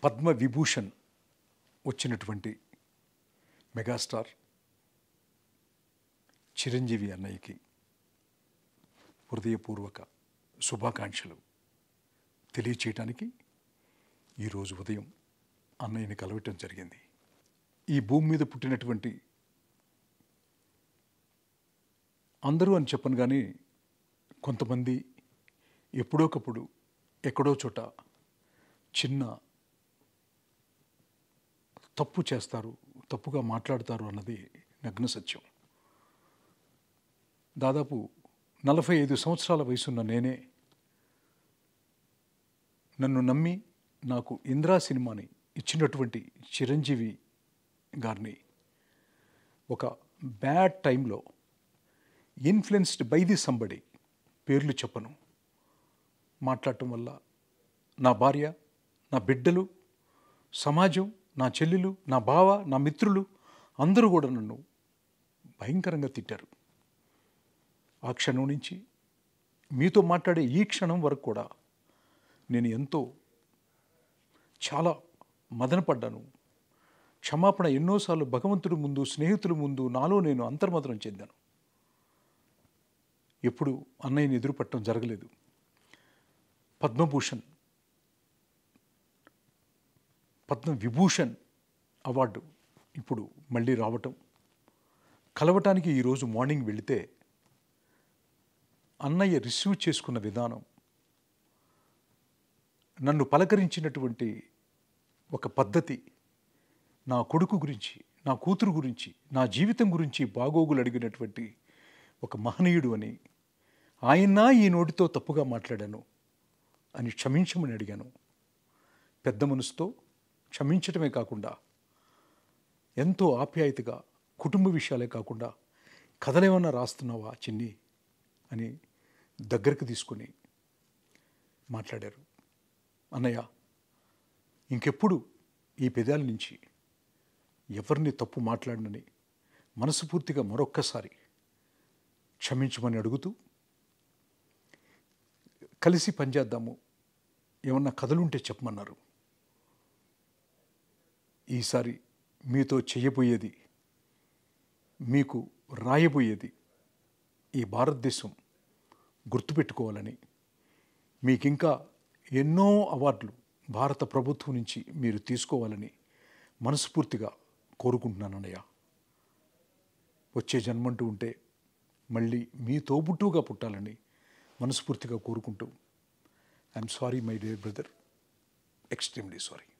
పద్మ విభూషణ్ వచ్చినటువంటి మెగాస్టార్ చిరంజీవి అన్నయ్యకి హృదయపూర్వక శుభాకాంక్షలు తెలియచేయటానికి ఈరోజు ఉదయం అన్నయ్యని కలవటం జరిగింది ఈ భూమి మీద పుట్టినటువంటి అందరూ అని చెప్పను కానీ కొంతమంది ఎప్పుడోకప్పుడు ఎక్కడో చోట చిన్న తప్పు చేస్తారు తప్పుగా మాట్లాడతారు అన్నది నగ్న సత్యం దాదాపు నలభై ఐదు సంవత్సరాల వయసున్న నేనే నన్ను నమ్మి నాకు ఇంద్రా సినిమాని ఇచ్చినటువంటి చిరంజీవి గారిని ఒక బ్యాడ్ టైంలో ఇన్ఫ్లుయెన్స్డ్ బై ది సంబడి పేర్లు చెప్పను మాట్లాడటం వల్ల నా భార్య నా బిడ్డలు సమాజం నా చెల్లెలు నా బావ నా మిత్రులు అందరూ కూడా నన్ను భయంకరంగా తిట్టారు ఆ క్షణం నుంచి మీతో మాట్లాడే ఈ క్షణం వరకు కూడా నేను ఎంతో చాలా మదనపడ్డాను క్షమాపణ ఎన్నోసార్లు భగవంతుడి ముందు స్నేహితుల ముందు నాలో నేను అంతర్మదనం చెందాను ఎప్పుడు అన్నయ్యని ఎదురుపట్టడం జరగలేదు పద్మభూషణ్ పద్మ విభూషణ్ అవార్డు ఇప్పుడు మళ్ళీ రావటం కలవటానికి ఈరోజు మార్నింగ్ వెళితే అన్నయ్య రిసీవ్ చేసుకున్న విధానం నన్ను పలకరించినటువంటి ఒక పద్ధతి నా కొడుకు గురించి నా కూతురు గురించి నా జీవితం గురించి బాగోగులు అడిగినటువంటి ఒక మహనీయుడు అని ఆయన ఈ నోటితో తప్పుగా మాట్లాడాను అని క్షమించమని అడిగాను పెద్ద మనసుతో క్షమించటమే కాకుండా ఎంతో ఆప్యాయతగా కుటుంబ విషయాలే కాకుండా కథలేమన్నా రాస్తున్నావా చిన్ని అని దగ్గరకు తీసుకుని మాట్లాడారు అన్నయ్య ఇంకెప్పుడు ఈ పెదాల నుంచి ఎవరిని తప్పు మాట్లాడనని మనస్ఫూర్తిగా మరొక్కసారి క్షమించమని అడుగుతూ కలిసి పనిచేద్దాము ఏమన్నా కథలుంటే చెప్పమన్నారు ఈసారి మీతో చేయబోయేది మీకు రాయబోయేది ఈ భారతదేశం గుర్తుపెట్టుకోవాలని మీకింకా ఎన్నో అవార్డులు భారత ప్రభుత్వం నుంచి మీరు తీసుకోవాలని మనస్ఫూర్తిగా కోరుకుంటున్నాను అన్నయ్య వచ్చే జన్మంటూ ఉంటే మళ్ళీ మీ తోబుట్టుగా పుట్టాలని మనస్ఫూర్తిగా కోరుకుంటూ I'm sorry my dear brother extremely sorry